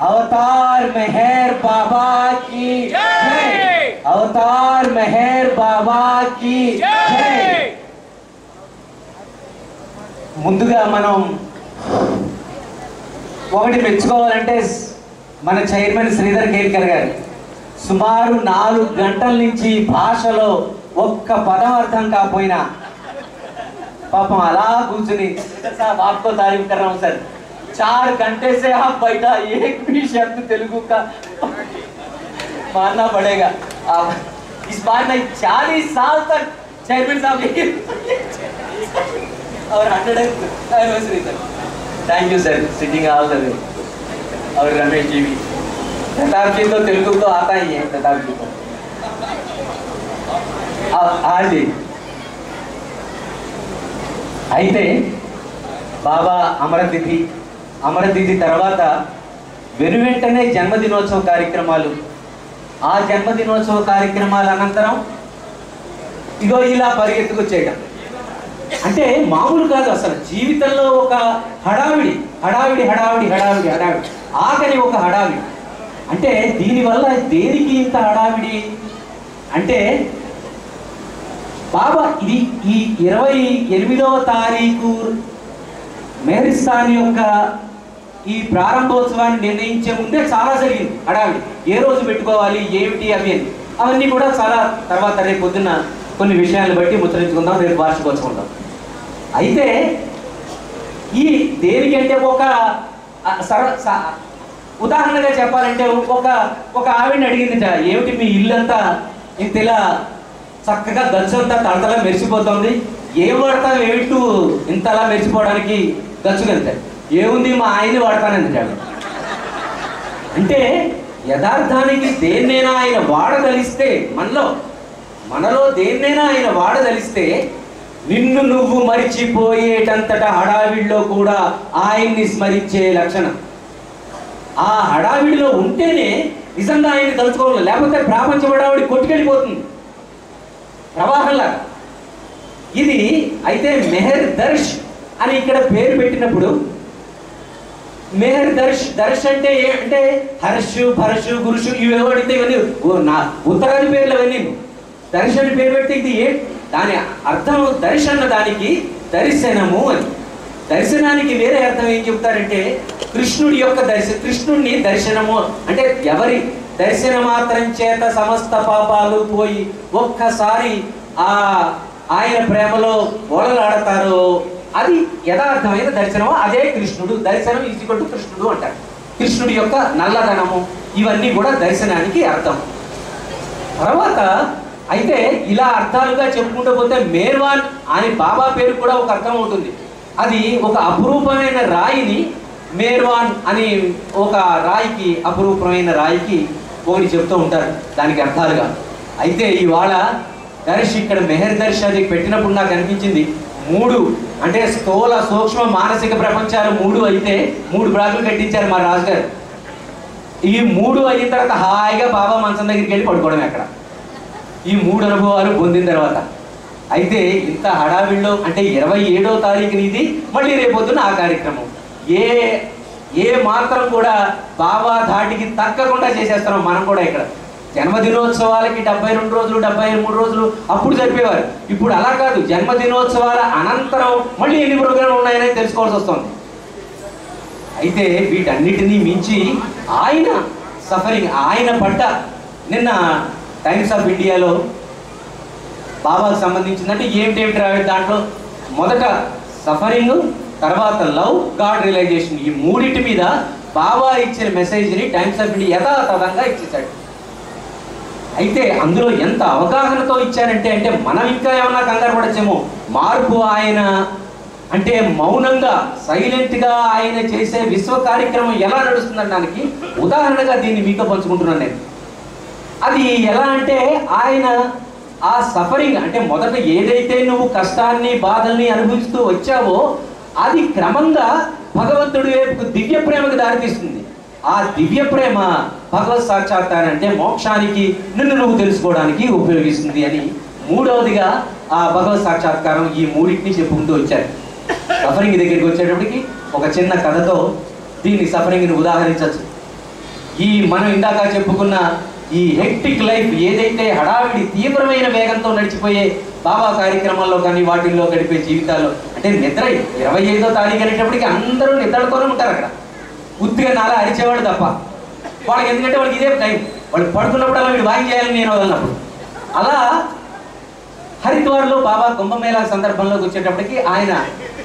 अवतार मेहर बाबा की जय अवतार मेहर बाबा की जय ముందుగా మనం ఒకటి మెచ్చుకోవాలంటే మన చైర్మన్ శ్రీధర్ కేల్కర్ గారు సుమారు నాలుగు గంటల నుంచి భాషలో ఒక్క పదం అర్థం కాకపోయినా पापा अला गुजरी साहब आपको तारीफ कर रहा हूँ सर चार घंटे से आप बैठा एक भी शब्द तेलुगु का मानना पड़ेगा आप इस बार नहीं चालीस साल तक चेयरमैन साहब यही और hundred anniversary sir thank you sir sitting all the way और रमेश जी भी प्रताप जी तो तेलुगु तो आता ही है प्रताप जी को अब हाँ जी అయితే బాబా అమరతిథి అమరతిథి తర్వాత వెను వెంటనే జన్మదినోత్సవ కార్యక్రమాలు ఆ జన్మదినోత్సవ కార్యక్రమాల అనంతరం ఇగో ఇలా పరిగెత్తుకొచ్చేయడం అంటే మామూలు కాదు అసలు జీవితంలో ఒక హడావిడి హడావిడి హడావిడి హడావిడి హడావిడి ఆఖరి ఒక హడావిడి అంటే దీనివల్ల దేనికి ఇంత హడావిడి అంటే బాబా ఇది ఈ ఇరవై ఎనిమిదవ తారీఖు మెహరిస్తాన్ యొక్క ఈ ప్రారంభోత్సవాన్ని నిర్ణయించే ముందే చాలా జరిగింది హడావిడి ఏ రోజు పెట్టుకోవాలి ఏమిటి అవి అని అవన్నీ కూడా చాలా తర్వాత రేపు పొద్దున్న కొన్ని విషయాలను బట్టి ముచ్చరించుకుందాం రేపు వార్షికోత్సవం అయితే ఈ దేనికంటే ఒక ఆ, సర స- ఉదాహరణగా చెప్పాలంటే ఒక ఒక ఆవిడని అడిగిందిట ఏమిటి మీ ఇల్లంతా ఇంత ఇలా చక్కగా గచ్చంతా తడతలా మెరిసిపోతుంది ఏం వాడతావు ఏమిటి ఇంతలా మెరిసిపోవడానికి గచ్చు వెళ్తాయి ఏముంది మా ఆయన్ని వాడతానంది ఆవిడ అంటే యథార్థానికి దేన్నైనా ఆయన వాడదలిస్తే మనలో మనలో దేన్నైనా ఆయన వాడదలిస్తే నిన్ను నువ్వు మరిచిపోయేటంతట హడావిడిలో కూడా ఆయన్ని స్మరించే లక్షణం ఆ హడావిడిలో ఉంటేనే నిజంగా ఆయన్ని తలుచుకోవాలి లేకపోతే ప్రాపంచ హడావిడి కొట్టుకెళ్ళిపోతుంది ప్రవాహంలా ఇది అయితే మెహర్ దర్శ్ అని ఇక్కడ పేరు పెట్టినప్పుడు మెహర్ దర్శ్ దర్శ్ అంటే ఏ- అంటే హర్షు భరషు గురుషు ఇవేవో అడిగితే ఇవన్నీ ఓ నా ఉత్తరాది పేర్లు అవన్నీ దర్శ్ అని పేరు పెడితే ఇది ఏ దాని అర్థం దర్శ్ అన్న దానికి దర్శనము అని దర్శనానికి వేరే అర్థం ఏం చెప్తారంటే కృష్ణుడి యొక్క దర్శ కృష్ణుడిని దర్శనము అంటే ఎవరి దర్శన మాత్రం చేత సమస్త పాపాలు పోయి ఒక్కసారి ఆ ఆయన ప్రేమలో ఓలలాడతారో అది యథార్థమైన దర్శనము అదే కృష్ణుడు దర్శనం ఈజీకొట్టు కృష్ణుడు అంటారు కృష్ణుడి యొక్క నల్లదనము ఇవన్నీ కూడా దర్శనానికి అర్థం తర్వాత అయితే ఇలా అర్థాలుగా చెప్పుకుంటూ పోతే మేర్వాన్ అని బాబా పేరు కూడా ఒక అర్థం అవుతుంది అది ఒక అపురూపమైన రాయిని మేర్వాన్ అని ఒక రాయికి అపురూపమైన రాయికి ఒకటి చెప్తూ ఉంటారు దానికి అర్థాలుగా అయితే ఇవాళ దర్శి ఇక్కడ మెహర్ దర్శి అది పెట్టినప్పుడు నాకు అనిపించింది మూడు అంటే స్థూల సూక్ష్మ మానసిక ప్రపంచాలు మూడు అయితే మూడు బ్లాకులు కట్టించారు మా రాజుగారు ఈ మూడు అయిన తర్వాత హాయిగా బాబా మంచం దగ్గరికి వెళ్ళి పడుకోవడం అక్కడ ఈ మూడు అనుభవాలు పొందిన తర్వాత అయితే ఇంత హడావిడిలో అంటే ఇరవై ఏడో తారీఖున ఇది మళ్ళీ రేపొద్దున ఆ కార్యక్రమం ఏ ఏ మాత్రం కూడా బాబా ధాటికి తగ్గకుండా చేసేస్తున్నాం మనం కూడా ఇక్కడ జన్మదినోత్సవాలకి డెబ్బై రెండు రోజులు డెబ్బై మూడు రోజులు అప్పుడు జరిపేవారు ఇప్పుడు అలా కాదు జన్మదినోత్సవాల అనంతరం మళ్ళీ ఎన్ని ప్రోగ్రాంలు ఉన్నాయని తెలుసుకోవాల్సి వస్తుంది అయితే వీటన్నిటినీ మించి ఆయన సఫరింగ్ ఆయన పడ్డ నిన్న టైమ్స్ ఆఫ్ ఇండియాలో బాబాకు సంబంధించిందంటే ఏమిటేమిటి రావే దాంట్లో మొదట సఫరింగ్ తర్వాత లవ్ గాడ్ రియలైజేషన్ ఈ మూడింటి మీద బాబా ఇచ్చిన మెసేజ్ని టైమ్స్ ఆఫ్ ఇండియా యథాతథంగా ఇచ్చేసాడు అయితే అందులో ఎంత అవగాహనతో ఇచ్చారంటే అంటే మనం ఇంకా ఏమన్నా కంగారు పడచ్చేమో మార్పు ఆయన అంటే మౌనంగా సైలెంట్ గా ఆయన చేసే విశ్వ కార్యక్రమం ఎలా నడుస్తుందనడానికి ఉదాహరణగా దీన్ని మీతో పంచుకుంటున్నాను నేను అది ఎలా అంటే ఆయన ఆ సఫరింగ్ అంటే మొదట ఏదైతే నువ్వు కష్టాన్ని బాధల్ని అనుభవిస్తూ వచ్చావో అది క్రమంగా భగవంతుడి వైపుకు దివ్య ప్రేమకు దారితీస్తుంది ఆ దివ్య ప్రేమ భగవత్ సాక్షాత్కారం అంటే మోక్షానికి నిన్ను నువ్వు తెలుసుకోవడానికి ఉపయోగిస్తుంది అని మూడవదిగా ఆ భగవత్ సాక్షాత్కారం ఈ మూడింటిని చెప్పుకుంటూ వచ్చారు సఫరింగ్ దగ్గరికి వచ్చేటప్పటికి ఒక చిన్న కథతో దీన్ని సఫరింగ్ని ఉదాహరించవచ్చు ఈ మనం ఇందాక చెప్పుకున్న ఈ హెక్టిక్ లైఫ్ ఏదైతే హడావిడి తీవ్రమైన వేగంతో నడిచిపోయే బాబా కార్యక్రమాల్లో కానీ వాటిల్లో గడిపే జీవితాల్లో అంటే నిద్ర ఇరవై ఐదో తారీఖు అనేటప్పటికి అందరూ నిద్రలోనే ఉంటారు అక్కడ ఉత్తిగా నాలా అరిచేవాడు తప్ప వాళ్ళకి ఎందుకంటే వాళ్ళకి ఇదే టైం వాళ్ళు పడుకున్నప్పుడు అలా వీడు వాయిన్ చేయాలని నేను వదలనప్పుడు అలా హరిద్వార్లో బాబా కుంభమేళా సందర్భంలోకి వచ్చేటప్పటికి ఆయన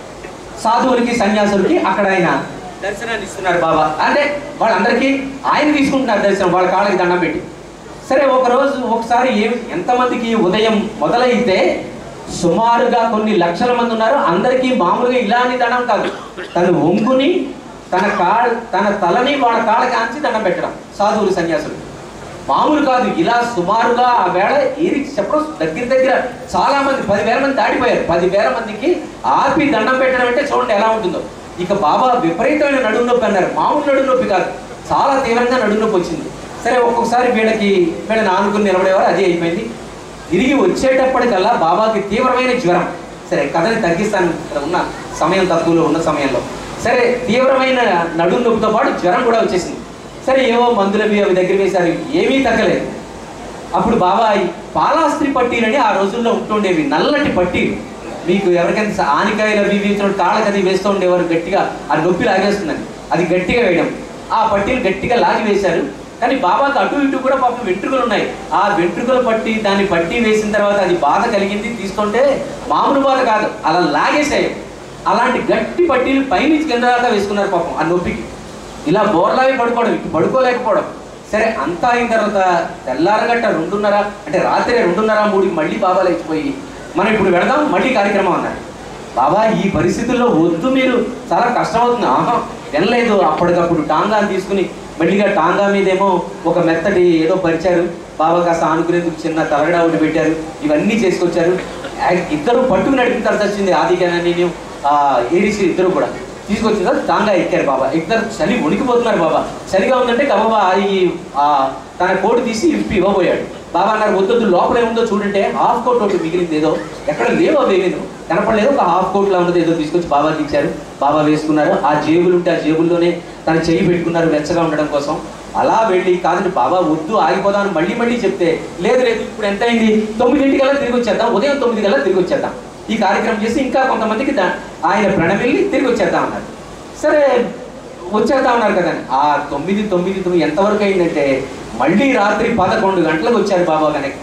సాధువులకి సన్యాసులకి అక్కడ ఆయన దర్శనాన్ని ఇస్తున్నారు బాబా అంటే వాళ్ళందరికీ ఆయన తీసుకుంటున్నారు దర్శనం వాళ్ళ కాళ్ళకి దండం పెట్టి సరే ఒక రోజు ఒకసారి ఏం ఎంతమందికి ఉదయం మొదలైతే సుమారుగా కొన్ని లక్షల మంది ఉన్నారు అందరికీ మామూలుగా ఇలాని దండం కాదు తను ఒంగుని తన కాళ్ళ తన తలని వాళ్ళ కాళ్ళకి ఆంచి దండం పెట్టడం సాధువులు సన్యాసులు మామూలు కాదు ఇలా సుమారుగా ఆ వేళ ఏరి చెప్పడం దగ్గర దగ్గర చాలా మంది పదివేల మంది దాటిపోయారు పదివేల మందికి ఆపి దండం పెట్టడం అంటే చూడండి ఎలా ఉంటుందో ఇక బాబా విపరీతమైన నడుము నొప్పి అన్నారు మామూలు నడుము నొప్పి కాదు చాలా తీవ్రంగా నడుము నొప్పి వచ్చింది సరే ఒక్కొక్కసారి వీళ్ళకి వీళ్ళని ఆనుకుని నిలబడేవారు అది అయిపోయింది తిరిగి వచ్చేటప్పటికల్లా బాబాకి తీవ్రమైన జ్వరం సరే కథని తగ్గిస్తాను ఇక్కడ ఉన్న సమయం తక్కువలో ఉన్న సమయంలో సరే తీవ్రమైన నడుము నొప్పితో పాటు జ్వరం కూడా వచ్చేసింది సరే ఏవో మందులు అవి అవి దగ్గర వేశారు ఏమీ తగ్గలేదు అప్పుడు బాబాయ్ పాలాస్త్రి పట్టీలని ఆ రోజుల్లో ఉంటుండేవి నల్లటి పట్టీలు మీకు ఎవరికైనా స- ఆనికాయలు అవి ఇవి ఇచ్చిన కాళ్ళకి అది వేస్తూ ఉండేవారు గట్టిగా అది నొప్పి లాగేస్తుందని అది గట్టిగా వేయడం ఆ పట్టీలు గట్టిగా లాగి వేశారు కానీ బాబాకి అటు ఇటు కూడా పాపం వెంట్రుకలు ఉన్నాయి ఆ వెంట్రుకలు పట్టి దాన్ని పట్టి వేసిన తర్వాత అది బాధ కలిగింది తీసుకుంటే మామూలు బాధ కాదు అలా లాగేసాయి అలాంటి గట్టి పట్టీలు పైనుంచి కింద దాకా వేసుకున్నారు పాపం ఆ నొప్పికి ఇలా బోర్లాగి పడుకోవడం ఇటు పడుకోలేకపోవడం సరే అంతా అయిన తర్వాత తెల్లారగట్ట రెండున్నర అంటే రాత్రి రెండున్నర మూడుకి మళ్ళీ బాబా లేచిపోయి మనం ఇప్పుడు వెళదాం మళ్ళీ కార్యక్రమం అన్నారు బాబా ఈ పరిస్థితుల్లో వద్దు మీరు చాలా కష్టం అవుతుంది ఆహా వినలేదు అప్పటికప్పుడు టాంగాని తీసుకుని మెల్లిగా టాంగా మీదేమో ఒక మెత్తటి ఏదో పరిచారు బాబా కాస్త ఆనుకునేందుకు చిన్న తలగడా ఒకటి పెట్టారు ఇవన్నీ చేసుకొచ్చారు ఆ- ఇద్దరు పట్టుకు నడిపించాల్సి వచ్చింది ఆదిగానే నేను ఆ ఏడిసి ఇద్దరు కూడా తీసుకొచ్చిన తర్వాత టాంగా ఎక్కారు బాబా ఇద్దరు చలి వణికిపోతున్నారు బాబా చలిగా ఉందంటే గబా ఈ ఆ తన కోటు తీసి ఇప్పి ఇవ్వబోయాడు బాబా అన్నారు వద్దొద్దు లోపల ఏముందో చూడంటే హాఫ్ కోట్ ఒకటి మిగిలింది ఏదో ఎక్కడ లేవు అవి ఏమీను కనపడలేదు ఒక హాఫ్ కోట్ లా ఉన్నది ఏదో తీసుకొచ్చి బాబాకి ఇచ్చారు బాబా వేసుకున్నారు ఆ జేబులు ఉంటే ఆ జేబుల్లోనే తన చెయ్యి పెట్టుకున్నారు వెచ్చగా ఉండడం కోసం అలా వెళ్ళి కాదండి బాబా వద్దు ఆగిపోదాం అని మళ్ళీ మళ్ళీ చెప్తే లేదు లేదు ఇప్పుడు ఎంత అయింది తొమ్మిదింటికల్లా తిరిగి వచ్చేద్దాం ఉదయం తొమ్మిది కల్లా తిరిగి వచ్చేద్దాం ఈ కార్యక్రమం చేసి ఇంకా కొంతమందికి దా- ఆయన ప్రణమిల్లి తిరిగి వచ్చేద్దాం అన్నారు సరే వచ్చేద్దాం అన్నారు కదా ఆ తొమ్మిది తొమ్మిది తొమ్మిది ఎంతవరకు అయిందంటే మళ్ళీ రాత్రి పదకొండు గంటలకు వచ్చారు బాబా వెనక్కి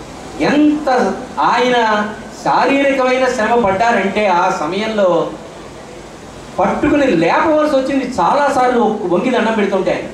ఎంత ఆయన శారీరకమైన శ్రమ పడ్డారంటే ఆ సమయంలో పట్టుకుని లేపవలసి వచ్చింది చాలాసార్లు వంగి దండం పెడుతుంటే ఆయన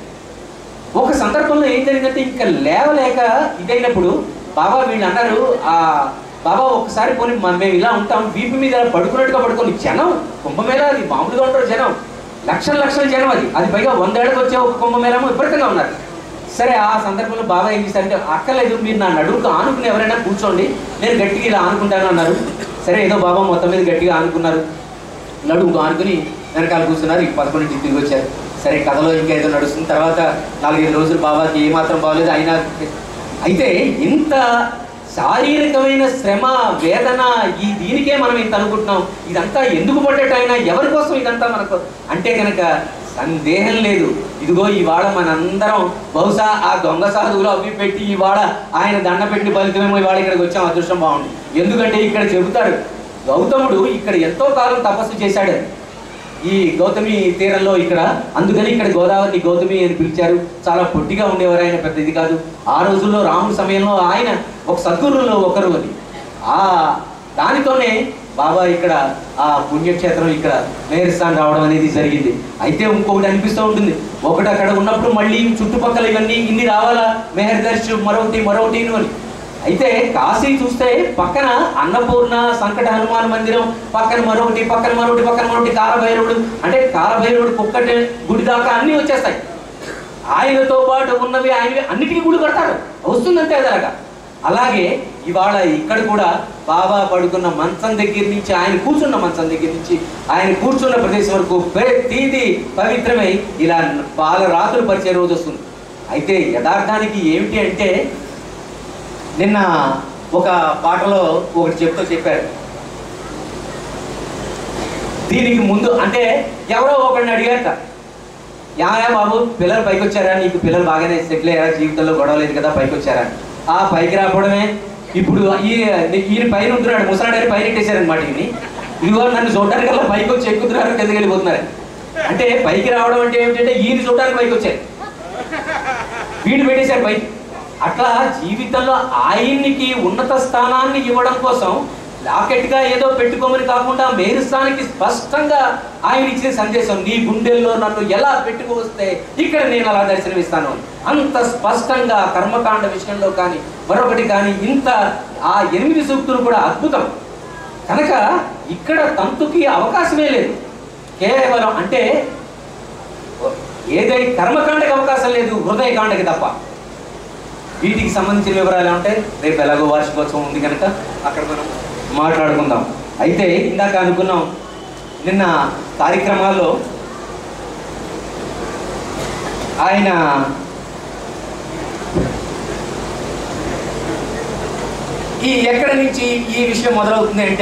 ఒక సందర్భంలో ఏం జరిగిందంటే ఇంకా లేవలేక ఇదైనప్పుడు బాబా వీళ్ళు అన్నారు ఆ బాబా ఒకసారి పోనీ మ- మేము ఇలా ఉంటాం వీపు మీద ఇలా పడుకున్నట్టుగా పడుకొని జనం కుంభమేళ అది మామూలుగా ఉంటారు జనం లక్షల లక్షల జనం అది అది పైగా వందేళ్ళకి వచ్చే ఒక కుంభమేళము విపరీతంగా ఉన్నారు సరే ఆ సందర్భంలో బాబా ఏం చేశారంటే అక్కర్లేదు మీరు నా నడువుకు ఆనుకుని ఎవరైనా కూర్చోండి నేను గట్టిగా ఇలా ఆనుకుంటాను అన్నారు సరే ఏదో బాబా మొత్తం మీద గట్టిగా ఆనుకున్నారు నడుము ఆనుకుని వెనకాల కూర్చున్నారు ఈ పదకొండింటికి తిరిగి వచ్చారు సరే కథలో ఇంకా ఏదో నడుస్తుంది తర్వాత నాలుగైదు రోజులు బాబాకి ఏమాత్రం బాగలేదు అయినా అయితే ఇంత శారీరకమైన శ్రమ వేదన ఈ దీనికే మనం ఇంత అనుకుంటున్నాం ఇదంతా ఎందుకు పడ్డట్టయినా ఎవరి కోసం ఇదంతా మనకు అంటే కనుక సందేహం లేదు ఇదిగో ఇవాళ మనందరం బహుశా ఆ దొంగ సాధువులు అవి పెట్టి ఇవాళ ఆయన దండ పెట్టి ఫలితమేమో ఇవాళ ఇక్కడికి వచ్చాం అదృష్టం బాగుంది ఎందుకంటే ఇక్కడ చెబుతాడు గౌతముడు ఇక్కడ ఎంతో కాలం తపస్సు చేశాడు ఈ గౌతమి తీరంలో ఇక్కడ అందుకని ఇక్కడ గోదావరి గౌతమి అని పిలిచారు చాలా పొట్టిగా ఉండేవారు ఆయన పెద్ద ఇది కాదు ఆ రోజుల్లో రాముడి సమయంలో ఆయన ఒక సద్గురులో ఒకరు అని ఆ దానితోనే బాబా ఇక్కడ ఆ పుణ్యక్షేత్రం ఇక్కడ మేరస్థాన్ రావడం అనేది జరిగింది అయితే ఇంకొకటి అనిపిస్తూ ఉంటుంది ఒకటి అక్కడ ఉన్నప్పుడు మళ్ళీ చుట్టుపక్కల ఇవన్నీ ఇన్ని రావాలా మెహర్ దర్శ్ మరొకటి మరొకటి అని అయితే కాశీ చూస్తే పక్కన అన్నపూర్ణ సంకట హనుమాన్ మందిరం పక్కన మరొకటి పక్కన మరొకటి పక్కన మరొకటి కాలభైరవుడు అంటే కాలభైరవుడు కుక్కటి గుడి దాకా అన్నీ వచ్చేస్తాయి ఆయనతో పాటు ఉన్నవి ఆయన అన్నిటికీ గుడి కడతాడు వస్తుందంటే అదనగా అలాగే ఇవాళ ఇక్కడ కూడా బాబా పడుకున్న మంచం దగ్గర నుంచి ఆయన కూర్చున్న మంచం దగ్గర నుంచి ఆయన కూర్చున్న ప్రదేశం వరకు ప్రతిదీ పవిత్రమై ఇలా బాల రాత్రులు పరిచే రోజు వస్తుంది అయితే యథార్థానికి ఏమిటి అంటే నిన్న ఒక పాటలో ఒకటి చెప్తూ చెప్పారు దీనికి ముందు అంటే ఎవరో ఒకరిని అడిగారట యాయా బాబు పిల్లలు పైకి వచ్చారా నీకు పిల్లలు బాగానే సెటిల్ అయ్యారా జీవితంలో గొడవ లేదు కదా పైకి వచ్చారా ఆ పైకి రాకపోవడమే ఇప్పుడు ఈ ఈయన పైన ఉంటున్నాడు ముసలాడని పైన ఎట్టేశారనమాట ఈయన ఇదిగో నన్ను చూడడానికి అలా పైకి వచ్చి ఎక్కుతున్నారు కిందకి వెళ్ళిపోతున్నారు అంటే పైకి రావడం అంటే ఏమిటంటే ఈయన చూడడానికి పైకి వచ్చారు వీడు పెట్టేశారు పైకి అట్లా జీవితంలో ఆయన్నికి ఉన్నత స్థానాన్ని ఇవ్వడం కోసం లాకెట్గా ఏదో పెట్టుకోమని కాకుండా మేరు స్థానానికి స్పష్టంగా ఆయన ఇచ్చిన సందేశం నీ గుండెల్లో నన్ను ఎలా పెట్టుకువస్తే ఇక్కడ నేను అలా దర్శనమిస్తాను అని. అంత స్పష్టంగా కర్మకాండ విషయంలో కానీ మరొకటి కానీ ఇంత ఆ ఎనిమిది సూక్తులు కూడా అద్భుతం కనుక ఇక్కడ తంతుకి అవకాశమే లేదు కేవలం అంటే ఏదై కర్మకాండకి అవకాశం లేదు హృదయకాండకి తప్ప వీటికి సంబంధించిన వివరాలు ఏమంటే రేపు ఎలాగో వార్షికోత్సవం ఉంది కనుక అక్కడ మనం మాట్లాడుకుందాం అయితే ఇందాక అనుకున్నాం నిన్న కార్యక్రమాల్లో ఆయన ఈ ఎక్కడ నుంచి ఈ విషయం మొదలవుతుంది అంటే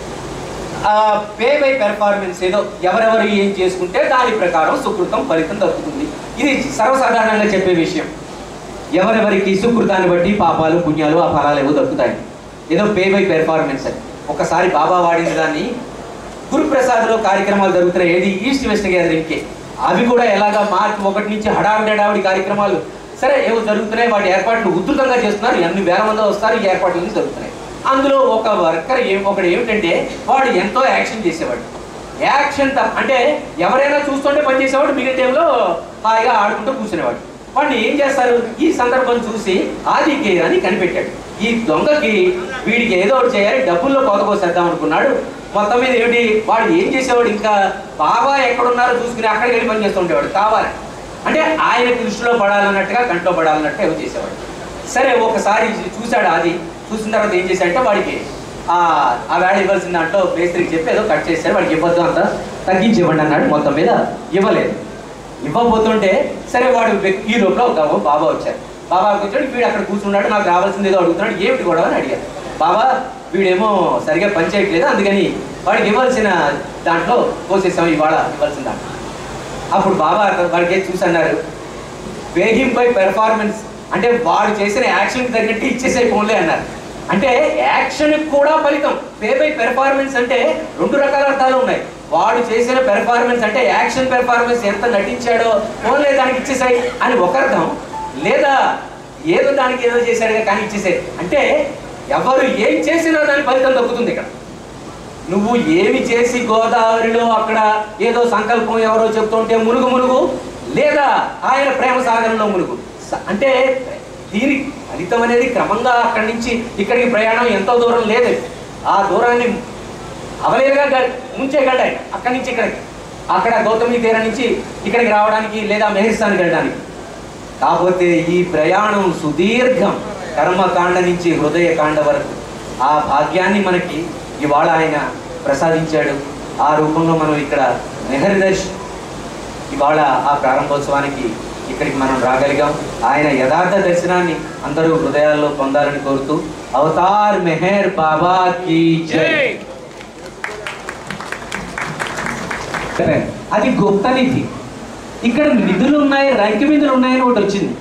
పే బై పెర్ఫార్మెన్స్ ఏదో ఎవరెవరు ఏం చేసుకుంటే దాని ప్రకారం సుకృతం ఫలితం దక్కుతుంది ఇది సర్వసాధారణంగా చెప్పే విషయం ఎవరెవరికి సుకృతాన్ని బట్టి పాపాలు పుణ్యాలు ఆ ఫలాలు ఏవో దక్కుతాయి ఏదో పే బై పెర్ఫార్మెన్స్ అని ఒకసారి బాబా వాడిన దాన్ని గురుప్రసాద్లో కార్యక్రమాలు జరుగుతున్నాయి ఏది ఈస్ట్ వెస్ట్ గ్యాదరింగ్కి అవి కూడా ఎలాగా మార్చి ఒకటి నుంచి హడావిడి హడావిడి కార్యక్రమాలు సరే ఏవో జరుగుతున్నాయి వాటి ఏర్పాట్లు ఉధృతంగా చేస్తున్నారు ఎన్ని వేల మంది వస్తారు ఈ ఏర్పాట్లన్నీ జరుగుతున్నాయి అందులో ఒక వర్కర్ ఏం ఒకడు ఏమిటంటే వాడు ఎంతో యాక్షన్ చేసేవాడు యాక్షన్ తప్ప అంటే ఎవరైనా చూస్తుంటే పని చేసేవాడు మిగిలిన టైంలో హాయిగా ఆడుకుంటూ కూర్చునేవాడు వాడిని ఏం చేస్తారు ఈ సందర్భం చూసి ఆదికే అని కనిపెట్టాడు ఈ దొంగకి వీడికి ఏదో ఒకటి చేయాలి డబ్బుల్లో కోత కోసేద్దాం అనుకున్నాడు మొత్తం మీద ఏమిటి వాడు ఏం చేసేవాడు ఇంకా బాబా ఎక్కడున్నారో చూసుకుని అక్కడికి వెళ్ళి పని చేస్తూ ఉండేవాడు కావాలి అంటే ఆయన దృష్టిలో పడాలన్నట్టుగా కంట్లో పడాలన్నట్టుగా ఏమో చేసేవాడు సరే ఒకసారి చూశాడు అది చూసిన తర్వాత ఏం చేశాడంటే వాడికి ఆ ఆ వేళ ఇవ్వాల్సిన దాంట్లో మేస్త్రికి చెప్పి ఏదో కట్ చేశారు వాడికి ఇవ్వద్దు అంత తగ్గించి ఇవ్వండి అన్నాడు మొత్తం మీద ఇవ్వలేదు ఇవ్వబోతుంటే సరే వాడు వ్యక్తి- ఈ లోపల ఒక బాబా వచ్చారు బాబా వచ్చాడు వీడు అక్కడ కూర్చున్నాడు నాకు రావాల్సింది ఏదో అడుగుతున్నాడు ఏమిటి గొడవ అని అడిగారు బాబా వీడేమో సరిగా పని చేయట్లేదు అందుకని వాడికి ఇవ్వాల్సిన దాంట్లో కోసేసాం ఇవాళ ఇవ్వాల్సిన దాంట్లో అప్పుడు బాబా వాడికి ఏం చూసి అన్నారు వేహిం బై పెర్ఫార్మెన్స్ అంటే వాడు చేసిన యాక్షన్ తగ్గట్టు ఇచ్చేసే ఫోన్లే అన్నారు అంటే యాక్షన్ కూడా ఫలితం పే బై పెర్ఫార్మెన్స్ అంటే రెండు రకాల అర్థాలు ఉన్నాయి వాడు చేసిన పెర్ఫార్మెన్స్ అంటే యాక్షన్ పెర్ఫార్మెన్స్ ఎంత నటించాడో ఫోన్లే దానికి ఇచ్చేసాయి అని ఒక అర్థం లేదా ఏదో దానికి ఏదో చేశాడుగా కానీ ఇచ్చేసాయి అంటే ఎవరు ఏం చేసినా దాని ఫలితం దక్కుతుంది ఇక్కడ నువ్వు ఏమి చేసి గోదావరిలో అక్కడ ఏదో సంకల్పం ఎవరో చెప్తుంటే మునుగు మునుగు లేదా ఆయన ప్రేమ సాగరంలో మునుగు స- అంటే దీని ఫలితం అనేది క్రమంగా అక్కడి నుంచి ఇక్కడికి ప్రయాణం ఎంతో దూరం లేదు ఆ దూరాన్ని అవలేదుగా గ- ముంచేయగలడు ఆయన అక్కడి నుంచి ఇక్కడికి అక్కడ గౌతమి తీరం నుంచి ఇక్కడికి రావడానికి లేదా మెహరిస్తానికి వెళ్ళడానికి కాకపోతే ఈ ప్రయాణం సుదీర్ఘం కర్మకాండ నుంచి హృదయకాండ వరకు ఆ భాగ్యాన్ని మనకి ఇవాళ ఆయన ప్రసాదించాడు ఆ రూపంలో మనం ఇక్కడ మెహర్దర్శ్ ఇవాళ ఆ ప్రారంభోత్సవానికి ఇక్కడికి మనం రాగలిగాం ఆయన యథార్థ దర్శనాన్ని అందరూ హృదయాల్లో పొందాలని కోరుతూ అవతార్ మెహర్ బాబా కీ జై అది గుప్త నిధి ఇక్కడ నిధులు ఉన్నాయి రంకి నిధులు ఉన్నాయని ఒకటి వచ్చింది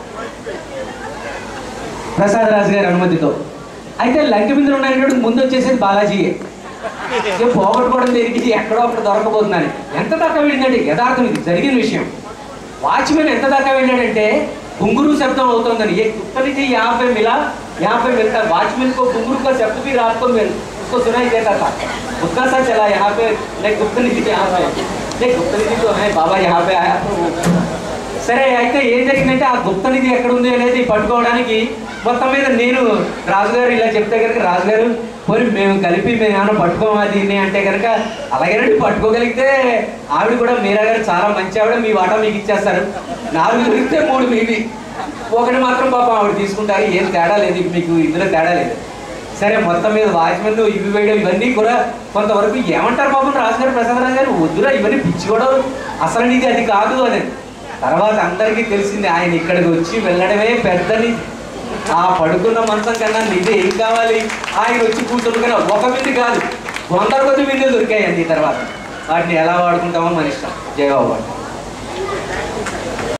ప్రసాద్ రాజు గారి అనుమతితో అయితే లంక బిందులు ఉన్నాయని ముందు వచ్చేసేది బాలాజీయే ఇక పోగొట్టుకోవడం దేనికి ఎక్కడో అక్కడ దొరకబోతుందని ఎంత దాకా వెళ్ళిందండి యథార్థం ఇది జరిగిన విషయం వాచ్మెన్ ఎంత దాకా వెళ్ళాడంటే घुंगरू शब्द होता है ये उत्तरी जी यहाँ पे मिला यहाँ पे मिलता वॉचमैन को घुंगरू का शब्द भी रात को मिल उसको सुनाई देता था उसका सा चला यहाँ पे नहीं गुप्त निधि पे यहाँ पे नहीं गुप्त निधि तो है बाबा यहाँ पे आया तो సరే అయితే ఏం జరిగిందంటే ఆ గుప్త నిధి ఎక్కడ ఉంది అనేది పట్టుకోవడానికి మొత్తం మీద నేను రాజుగారు ఇలా చెప్తే కనుక రాజుగారు పోయి మేము కలిపి మేము ఏమైనా పట్టుకోమా దీన్ని అంటే కనుక అలాగేనండి పట్టుకోగలిగితే ఆవిడ కూడా మీరా గారు చాలా మంచి ఆవిడ మీ వాటా మీకు ఇచ్చేస్తారు నాలుగు దొరికితే మూడు మీవి ఒకటి మాత్రం పాపం ఆవిడ తీసుకుంటారు ఏం తేడా లేదు మీకు ఇందులో తేడా లేదు సరే మొత్తం మీద వాచ్మెన్ ఇవి వేయడం ఇవన్నీ కూడా కొంతవరకు ఏమంటారు పాపం రాజుగారు ప్రసాద్ రాజు గారు వద్దురా ఇవన్నీ పిచ్చి కూడా అసలు నీది అది కాదు అని తర్వాత అందరికీ తెలిసింది ఆయన ఇక్కడికి వచ్చి వెళ్ళడమే పెద్దని ఆ పడుకున్న మంచం కన్నా నిధి ఏం కావాలి ఆయన వచ్చి కూర్చుని ఒక మింది కాదు వందల కొద్ది మిందులు దొరికాయండి ఈ తర్వాత వాటిని ఎలా వాడుకుంటామో మన ఇష్టం జయబాబు